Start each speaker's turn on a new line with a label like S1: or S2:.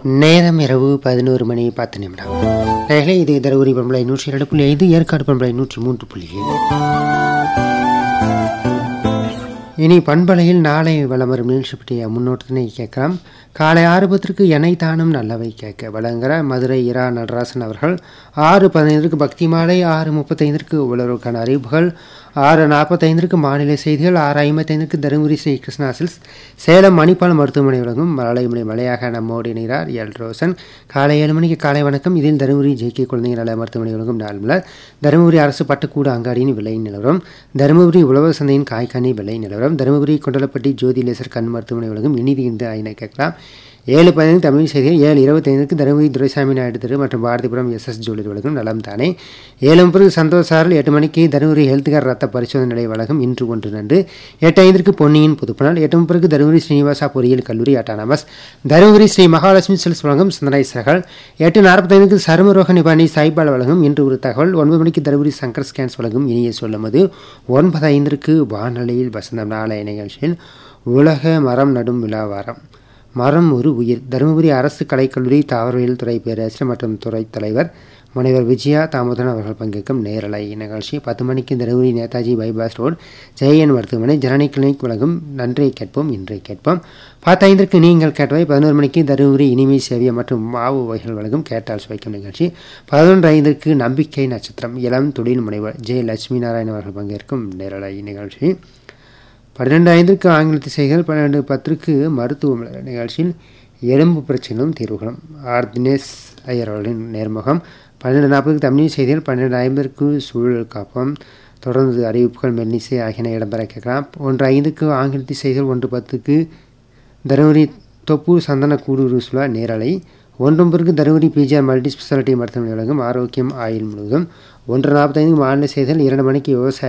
S1: நேரம் இரவு பதினோரு மணி பத்து நிமிடம் நேர்களே இது தருமபுரி பண்பலை நூற்றி இரண்டு புள்ளி ஐந்து ஏற்காடு பண்பலை நூற்றி மூன்று புள்ளி ஏழு இனி பண்பலையில் நாளை வலம் வரும் நிகழ்ச்சி பற்றிய முன்னோட்டத்தினை கேட்கலாம் காலை ஆறு பத்திற்கு எனை தானும் நல்லவை கேட்க வழங்குகிற மதுரை இரா நடராசன் அவர்கள் ஆறு பதினைந்திற்கு பக்தி மாலை ஆறு முப்பத்தைந்திற்கு உழவருக்கான அறிவிப்புகள் ஆறு நாற்பத்தைந்திற்கு மாநில செய்திகள் ஆறு ஐம்பத்தைந்திற்கு தருமபுரி ஸ்ரீ கிருஷ்ணா சில்ஸ் சேலம் மணிப்பால் மருத்துவமனை வழங்கும் மழலைமணி மலையாக நம்மோடு இணைகிறார் எல் ரோசன் காலை ஏழு மணிக்கு காலை வணக்கம் இதில் தருமபுரி ஜேகே குழந்தைகள் நல மருத்துவமனை வழங்கும் நாள் மலர் தருமபுரி அரசு பட்டுக்கூடு அங்காடியின் விலை நிலவரம் தருமபுரி உழவர் சந்தையின் காய்கனி விலை நிலவரம் தருமபுரி கொண்டலப்பட்டி ஜோதி லேசர் கண் மருத்துவமனை வழங்கும் இனிதி இந்த ஐனை கேட்கலாம் ஏழு பதினைந்து தமிழ் செய்திகள் ஏழு இருபத்தைந்துக்கு தருமபுரி துரைசாமி நாயுடு தெரு மற்றும் பாரதிபுரம் எஸ் எஸ் ஜுவல்லரி வழங்கும் நலம் தானே ஏழு முப்பது சந்தோஷ் சாரல் எட்டு மணிக்கு தருமபுரி ஹெல்த் கேர் ரத்த பரிசோதனை நிலைய வழங்கும் இன்று ஒன்று நன்று எட்டு ஐந்திற்கு பொன்னியின் புதுப்பணல் எட்டு முப்பதுக்கு தருமபுரி ஸ்ரீனிவாசா பொறியியல் கல்லூரி அட்டானமஸ் தருமபுரி ஸ்ரீ மகாலட்சுமி செல்ஸ் வழங்கும் சந்தனைசர்கள் எட்டு நாற்பத்தைந்துக்கு சருமரோக நிபாணி சாய்பால் வழங்கும் இன்று ஒரு தகவல் ஒன்பது மணிக்கு தருமபுரி சங்கர் ஸ்கேன்ஸ் வழங்கும் இனிய சொல்லுமது ஒன்பது ஐந்திற்கு வானொலியில் வசந்தம் நாளைய நிகழ்ச்சியில் உலக மரம் நடும் விழா வாரம் மரம் ஒரு உயிர் தருமபுரி அரசு கலைக்கல்லூரி தாவரவியல் துறை பேராசிரியர் மற்றும் துறை தலைவர் முனைவர் விஜயா தாமோதரன் அவர்கள் பங்கேற்கும் நேரலை நிகழ்ச்சி பத்து மணிக்கு தருமபுரி நேதாஜி பைபாஸ் ரோடு ஜெயன் மருத்துவமனை ஜனனி கிளினிக் வழங்கும் நன்றை கேட்போம் இன்றை கேட்போம் பத்தைந்திற்கு நீங்கள் கேட்டவை பதினோரு மணிக்கு தருமபுரி இனிமை சேவியம் மற்றும் மாவு வகைகள் வழங்கும் கேட்டால் சுவைக்கும் நிகழ்ச்சி பதினொன்று ஐந்திற்கு நம்பிக்கை நட்சத்திரம் இளம் தொழில் முனைவர் ஜெய லட்சுமி நாராயணன் அவர்கள் பங்கேற்கும் நேரலை நிகழ்ச்சி பன்னிரெண்டு ஐந்திற்கு ஆங்கிலத்து செய்திகள் பன்னிரெண்டு பத்திற்கு மருத்துவ மலர் நிகழ்ச்சியில் எலும்பு பிரச்சனையும் தீர்வுகளும் ஆர் தினேஷ் ஐயர் அவர்களின் நேர்முகம் பன்னிரெண்டு நாற்பதுக்கு தமிழ் செய்திகள் பன்னிரெண்டு ஐம்பதுக்கு சூழல் காப்பம் தொடர்ந்து அறிவிப்புகள் மெல்லிசை ஆகியன இடம்பெற கேட்கலாம் ஒன்று ஐந்துக்கு ஆங்கிலத்து செய்திகள் ஒன்று பத்துக்கு தருமபுரி தொப்பூர் சந்தன கூடு சுலா நேரலை ஒன்றொன்பதுக்கு தருமபுரி பிஜிஆர் மல்டி ஸ்பெஷாலிட்டி மருத்துவமனை வழங்கும் ஆரோக்கியம் ஆயுள் முழுவதும் ஒன்று நாற்பத்தைந்து மாநில செய்திகள் இரண்டு மணிக்கு விவசாய